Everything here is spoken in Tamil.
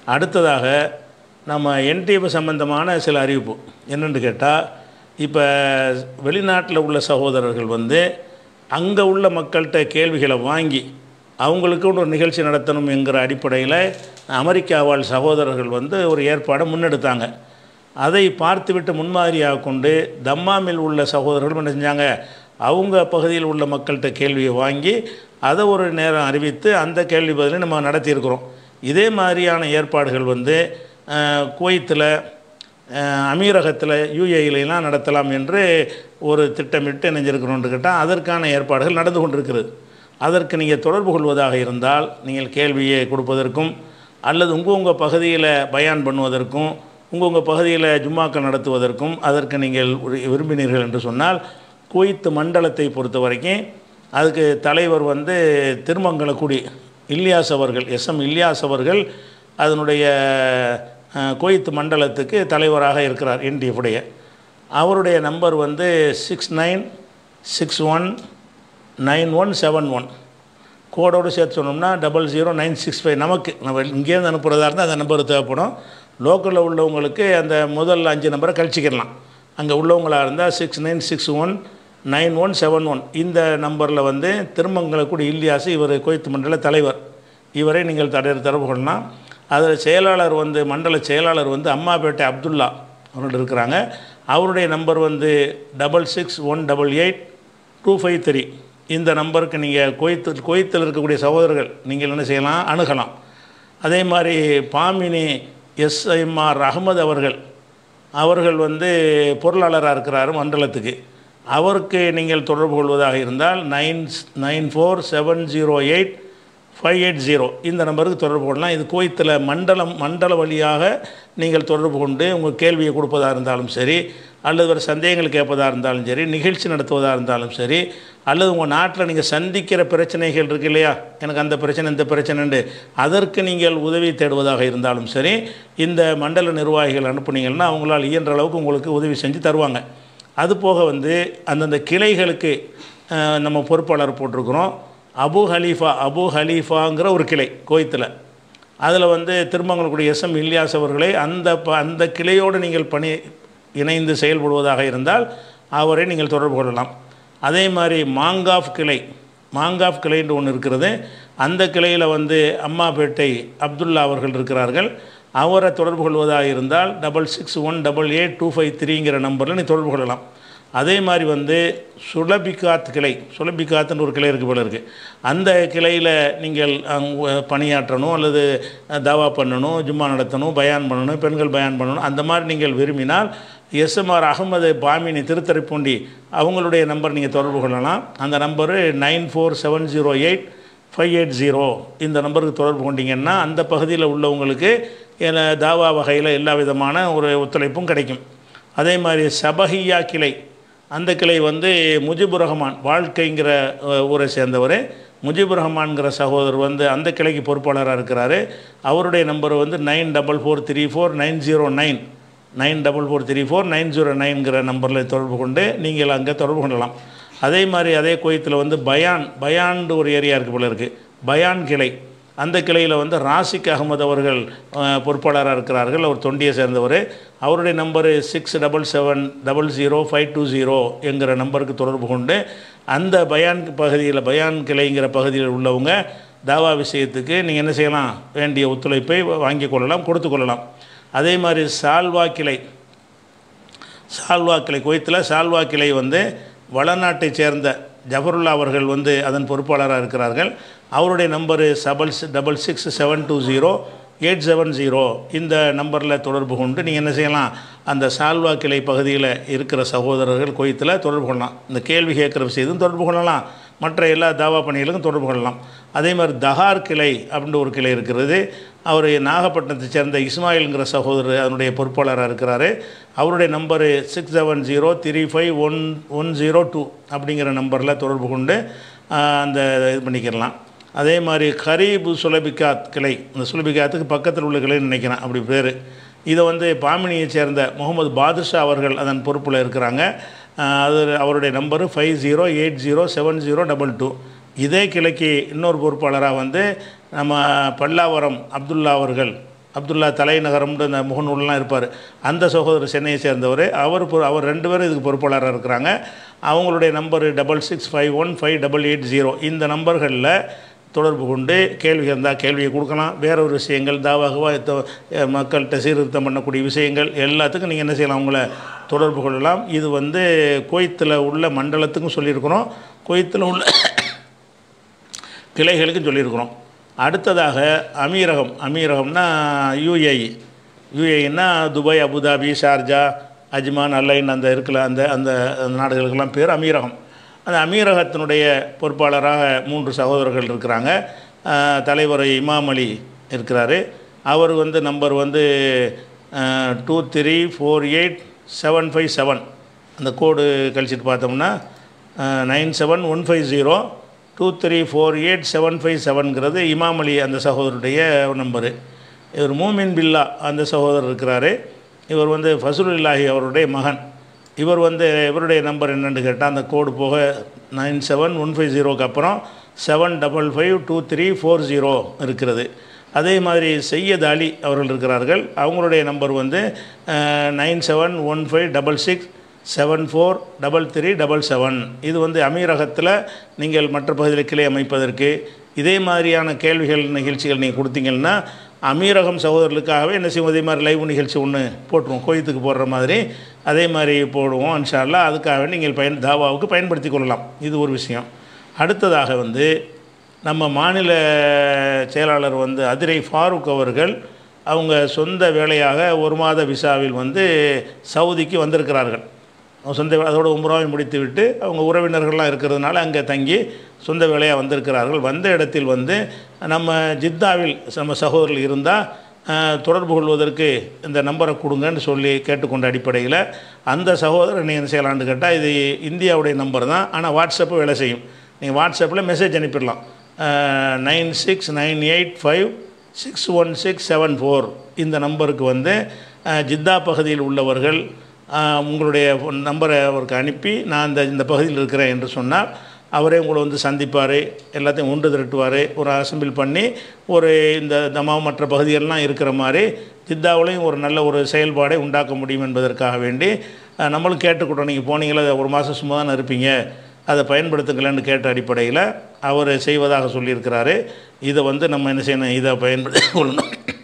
அடுத்ததாக நம்ம என்டிஎஃப் சம்பந்தமான சில அறிவிப்பு என்னென்னு கேட்டால் இப்போ வெளிநாட்டில் உள்ள சகோதரர்கள் வந்து அங்கே உள்ள மக்கள்கிட்ட கேள்விகளை வாங்கி அவங்களுக்கு ஒரு நிகழ்ச்சி நடத்தணும் என்கிற அடிப்படையில் அமெரிக்கா வாழ் சகோதரர்கள் வந்து ஒரு ஏற்பாடை முன்னெடுத்தாங்க அதை பார்த்துவிட்டு முன்மாதிரியாக கொண்டு தம்மாமில் உள்ள சகோதரர்கள் என்ன செஞ்சாங்க அவங்க பகுதியில் உள்ள மக்கள்கிட்ட கேள்வியை வாங்கி அதை ஒரு நேரம் அறிவித்து அந்த கேள்வி பதிலை நம்ம நடத்தியிருக்கிறோம் இதே மாதிரியான ஏற்பாடுகள் வந்து அஹ், குவைத்தில் அஹ், அமீரகத்தில் யூஏயிலாம் நடத்தலாம் என்று ஒரு திட்டமிட்டு இணைஞ்சிருக்கிறோன்னு கேட்டால் அதற்கான ஏற்பாடுகள் நடந்து கொண்டிருக்கிறது அதற்கு நீங்கள் தொடர்பு கொள்வதாக இருந்தால் நீங்கள் கேள்வியை கொடுப்பதற்கும் அல்லது உங்கள் உங்கள் பகுதியில் பயான் பண்ணுவதற்கும் உங்கள் உங்கள் பகுதியில் ஜும்மாக்கள் நடத்துவதற்கும் அதற்கு நீங்கள் ஒரு- விரும்பினீர்கள் என்று சொன்னால் குவைத்து மண்டலத்தை பொறுத்த வரைக்கும் அதுக்கு தலைவர் வந்து திருமங்கலக்குடி இல்யாஸ் அவர்கள் எஸ்எம் இல்யாஸ் அவர்கள் அதனுடைய அஹ், குவைத்து மண்டலத்துக்கு தலைவராக இருக்கிறார் NDF உடைய அவருடைய நம்பர் வந்து six nine six one nine one seven one கோடோடு சேர்த்து சொன்னோம்னா double zero nine six five நமக்கு நம்ம இங்கேருந்து அனுப்புகிறதா இருந்தால் அந்த நம்பர் தேவைப்படும் லோக்கலில் உள்ளவங்களுக்கு அந்த முதல் அஞ்சு நம்பரை கழிச்சிக்கிடலாம் அங்கே உள்ளவங்களாக இருந்தால் six nine six one nine one seven one இந்த நம்பரில் வந்து திருமங்கலக்குடி இல்லியாசு இவர் கோயத்து மண்டல தலைவர் இவரை நீங்கள் தடை தொடர்பு கொள்ளலாம் அதில் செயலாளர் வந்து மண்டல செயலாளர் வந்து அம்மாபேட்டை அப்துல்லா அவர்கள் இருக்கிறாங்க அவருடைய நம்பர் வந்து double six one double eight two five three இந்த நம்பருக்கு நீங்கள் கோயத்தில் கோயத்தில் இருக்கக்கூடிய சகோதரர்கள் நீங்கள் என்ன செய்யலாம் அணுகலாம் அதே மாதிரி பாமினி எஸ்ஐஎம்ஆர் அகமது அவர்கள் அவர்கள் வந்து பொருளாளராக இருக்கிறார் மண்டலத்துக்கு அவருக்கு நீங்கள் தொடர்பு கொள்வதாக இருந்தால் nine nine four seven zero eight five eight zero இந்த நம்பருக்கு தொடர்பு கொள்ளலாம் இது கோயத்தில் மண்டலம் மண்டல வழியாக நீங்கள் தொடர்பு கொண்டு உங்கள் கேள்வியை கொடுப்பதாக இருந்தாலும் சரி அல்லது ஒரு சந்தேகங்கள் கேட்பதாக இருந்தாலும் சரி நிகழ்ச்சி நடத்துவதாக இருந்தாலும் சரி அல்லது உங்கள் நாட்டில் நீங்கள் சந்திக்கிற பிரச்சனைகள் இருக்கு இல்லையா எனக்கு அந்த பிரச்சனை இந்த பிரச்சனைண்டு அதற்கு நீங்கள் உதவி தேடுவதாக இருந்தாலும் சரி இந்த மண்டல நிர்வாகிகள் அனுப்புனீங்கன்னா அவங்களால் இயன்ற அளவுக்கு உங்களுக்கு உதவி செஞ்சு தருவாங்க அது போக வந்து அந்தந்த கிளைகளுக்கு அஹ், நம்ம பொறுப்பாளர் போட்டிருக்கிறோம் அபு ஹலீஃபா அபு ஹலீஃபாங்கிற ஒரு கிளை கோயத்தில் அதில் வந்து திருமங்கலக்குடி எஸ்எம் இல்யாஸ் அவர்களை அந்த ப அந்த கிளையோடு நீங்கள் பணி இணைந்து செயல்படுவதாக இருந்தால் அவரை நீங்கள் தொடர்பு கொள்ளலாம் அதே மாதிரி மாங்காஃப் கிளை மாங்காஃப் கிளைன்னு ஒன்று இருக்கிறது அந்த கிளையில் வந்து அம்மாபேட்டை அப்துல்லா அவர்கள் இருக்கிறார்கள் அவரை தொடர்பு கொள்வதாக இருந்தால் double six one double eight two five த்ரீங்கிற நம்பரில் நீ தொடர்பு கொள்ளலாம் அதே மாதிரி வந்து சுலபிகாத் கிளை சுலபிகாத்துன்னு ஒரு கிளை இருக்குது போல இருக்குது அந்த கிளையில் நீங்கள் அங்க பணியாற்றணும் அல்லது தாவா பண்ணணும் ஜும்மா நடத்தணும் பயான் பண்ணணும் பெண்கள் பயான் பண்ணணும் அந்த மாதிரி நீங்கள் விரும்பினால் எஸ்எம்ஆர் அகமது பாமினி திருத்தரைப்பூண்டி அவங்களுடைய நம்பர் நீங்கள் தொடர்பு கொள்ளலாம் அந்த number nine four seven zero eight five eight zero இந்த நம்பருக்கு தொடர்பு கொண்டீங்கன்னா அந்த பகுதியில் உள்ளவங்களுக்கு என தாவா வகையில் எல்லா விதமான ஒரு ஒத்துழைப்பும் கிடைக்கும் அதே மாதிரி சபஹியா கிளை அந்த கிளை வந்து முஜிபுர் ரஹ்மான் வாழ்க்கைங்கிற அஹ், ஊரை சேர்ந்தவர் முஜிபுர் ரஹ்மான்ங்கிற சகோதரர் வந்து அந்த கிளைக்கு பொறுப்பாளராக இருக்கிறாரு அவருடைய நம்பர் வந்து nine double four three four nine zero nine nine double four three four nine zero நைன்கிற நம்பரில் தொடர்பு கொண்டு நீங்கள் அங்கே தொடர்பு கொள்ளலாம் அதே மாதிரி அதே கோயத்தில் வந்து பயான் பயான்டு ஒரு ஏரியா இருக்குது போல இருக்குது பயான் கிளை அந்த கிளையில் வந்து ராசிக் அகமது அவர்கள் அஹ், பொறுப்பாளராக இருக்கிறார்கள் அவர் தொண்டியை சேர்ந்தவர் அவருடைய number six double seven double zero five two zero என்கிற நம்பருக்கு தொடர்பு கொண்டு அந்த பயான் பகுதியில் பயான் கிளைங்கிற பகுதியில் உள்ளவங்க தாவா விஷயத்துக்கு நீங்கள் என்ன செய்யலாம் வேண்டிய ஒத்துழைப்பை வாங்கி கொள்ளலாம் கொடுத்து கொள்ளலாம் அதே மாதிரி சால்வா கிளை சால்வா கிளை குவைத்தில் சால்வா கிளை வந்து வளநாட்டைச் சேர்ந்த ஜஃபருல்லா அவர்கள் வந்து அதன் பொறுப்பாளராக இருக்கிறார்கள் அவருடைய நம்பரு சபல் double six seven two zero eight seven zero இந்த நம்பரில் தொடர்பு கொண்டு நீங்கள் என்ன செய்யலாம் அந்த சால்வா கிளை பகுதியில் இருக்கிற சகோதரர்கள் குவைத்தில் தொடர்பு கொள்ளலாம் இந்த கேள்வி கேட்குற விஷயத்தும் தொடர்பு கொள்ளலாம் மற்ற எல்லா தாவா பணிகளுக்கும் தொடர்பு கொள்ளலாம் அதே மாதிரி தஹார் கிளை அப்படின்ற ஒரு கிளை இருக்கிறது அவர் நாகப்பட்டினத்தை சேர்ந்த இஸ்மாயில்ங்கிற சகோதரர் அதனுடைய பொறுப்பாளராக இருக்கிறாரு அவருடைய number six seven zero three five one one zero two அப்படிங்கிற நம்பரில் தொடர்பு கொண்டு ஆஹ், அந்த இது பண்ணிக்கிடலாம் அதே மாதிரி கரீபு சுலபிகாத் கிளை இந்த சுலபிகாத்துக்கு பக்கத்தில் உள்ள கிளைன்னு நினைக்கிறேன் அப்படி பேர் இதை வந்து பாமினியை சேர்ந்த முகமது பாதுஷா அவர்கள் அதன் பொறுப்பில் இருக்கிறாங்க ஆஹ், அது அவருடைய number five zero eight zero seven zero double two இதே கிளைக்கு இன்னொரு பொறுப்பாளராக வந்து நம்ம பல்லாவரம் அப்துல்லா அவர்கள் அப்துல்லா தலைநகரம்ன்ற அந்த முகநூல்லாம் இருப்பார் அந்த சகோதரர் சென்னையை சேர்ந்தவர் அவர் பொ- அவர் ரெண்டு பேரும் இதுக்கு பொறுப்பாளராக இருக்கிறாங்க அவங்களுடைய number double six five one five double eight zero இந்த நம்பர்களில் தொடர்பு கொண்டு கேள்வி இருந்தால் கேள்வியை கொடுக்கலாம் வேற ஒரு விஷயங்கள் தாவாகவா மக்கள்கிட்ட சீர்திருத்தம் பண்ணக்கூடிய விஷயங்கள் எல்லாத்துக்கும் நீங்கள் என்ன செய்யலாம் அவங்கள தொடர்பு கொள்ளலாம் இது வந்து கோயத்தில் உள்ள மண்டலத்துக்கும் சொல்லியிருக்கிறோம் கோயத்தில் உள்ள கிளைகளுக்கும் சொல்லியிருக்கிறோம் அடுத்ததாக அமீரகம் அமீரகம்னா யூஏஇ யூஏஇன்னா Dubai Abu Dhabi Sharjah Ajman Al Ain அந்த இருக்கல அந்த அந்த அந்த நாடுகளுக்கெல்லாம் பேர் அமீரகம் அந்த அமீரகத்தினுடைய பொறுப்பாளராக மூன்று சகோதரர்கள் இருக்கிறாங்க அஹ், தலைவர் இமாம் அலி இருக்கிறாரு அவர் வந்து நம்பர் வந்து two three four eight seven five seven அந்த கோடு கழிச்சிட்டு பார்த்தோம்னா nine seven one five zero two three four eight seven five செவன்கிறது இமாம் அலி அந்த சகோதரருடைய நம்பரு இவர் மூமின் பில்லா அந்த சகோதரர் இருக்கிறாரு இவர் வந்து ஃபசுலுல்லாஹி அவருடைய மகன் இவர் வந்து இவருடைய நம்பர் என்னன்னு கேட்டால் அந்த கோடு போக நைன் செவன் ஒன் ஃபைவ் ஜீரோக்கு அப்புறம் seven double five two three four zero இருக்கிறது அதே மாதிரி சையத் அலி அவர்கள் இருக்கிறார்கள் அவங்களுடைய நம்பர் வந்து nine seven one five double six seven four double three double seven இது வந்து அமீரகத்தில் நீங்கள் மற்ற பகுதியில் கிளை அமைப்பதற்கு இதே மாதிரியான கேள்விகள் நிகழ்ச்சிகள் நீங்கள் கொடுத்தீங்கன்னா அமீரகம் சகோதரர்களுக்காகவே என்ன செய்வோம் இதே மாதிரி லைவ் நிகழ்ச்சி ஒன்று போட்டுருவோம் கோயத்துக்கு போடுற மாதிரி அதே மாதிரி போடுவோம் இன்ஷா அல்லாஹ் அதுக்காக நீங்கள் பயன் தாவாவுக்கு பயன்படுத்தி கொள்ளலாம் இது ஒரு விஷயம் அடுத்ததாக வந்து நம்ம மாநில செயலாளர் வந்து அதிரை ஃபாரூக் அவர்கள் அவங்க சொந்த வேலையாக ஒரு மாத விசாவில் வந்து சவுதிக்கு வந்திருக்கிறார்கள் அவங்க சொந்த வே- அதோட உம்ராவை முடித்துவிட்டு அவங்க உறவினர்கள்லாம் இருக்கிறதுனால அங்கே தங்கி சொந்த வேலையாக வந்திருக்கிறார்கள் வந்த இடத்தில் வந்து நம்ம ஜித்தாவில் நம்ம சகோதரர்கள் இருந்தால் தொடர்பு கொள்வதற்கு இந்த நம்பரை கொடுங்கன்னு சொல்லி கேட்டுக்கொண்ட அடிப்படையில் அந்த சகோதரர் நீங்கள் என்ன செய்யலான்னு கேட்டால் இது இந்தியாவுடைய நம்பர் தான் ஆனால் வாட்ஸ்அப்பு வேலை செய்யும் நீங்கள் வாட்ஸ்அப்பில் மெசேஜ் அனுப்பிடலாம் nine six nine eight five six one six seven four இந்த நம்பருக்கு வந்து அஹ், ஜித்தா பகுதியில் உள்ளவர்கள் அஹ், உங்களுடைய நம்பரை அவருக்கு அனுப்பி நான் இந்த இந்த பகுதியில் இருக்கிறேன் என்று சொன்னால் அவரே உங்களை வந்து சந்திப்பார் எல்லாத்தையும் ஒன்று திரட்டுவார் ஒரு அசம்பிள் பண்ணி ஒரு இந்த தமா மற்ற பகுதிகளெலாம் இருக்கிற மாதிரி ஜித்தாவிலையும் ஒரு நல்ல ஒரு செயல்பாடை உண்டாக்க முடியும் என்பதற்காக வேண்டி அஹ், நம்மளும் கேட்டுக்கிட்டோம் நீங்கள் போனீங்களா ஒரு மாதம் சும்மா தானே இருப்பீங்க அதை பயன்படுத்துங்களேன்னு கேட்ட அடிப்படையில் அவர் செய்வதாக சொல்லியிருக்கிறாரு இதை வந்து நம்ம என்ன செய்யணும் இதை பயன்படுத்தி கொள்ளணும்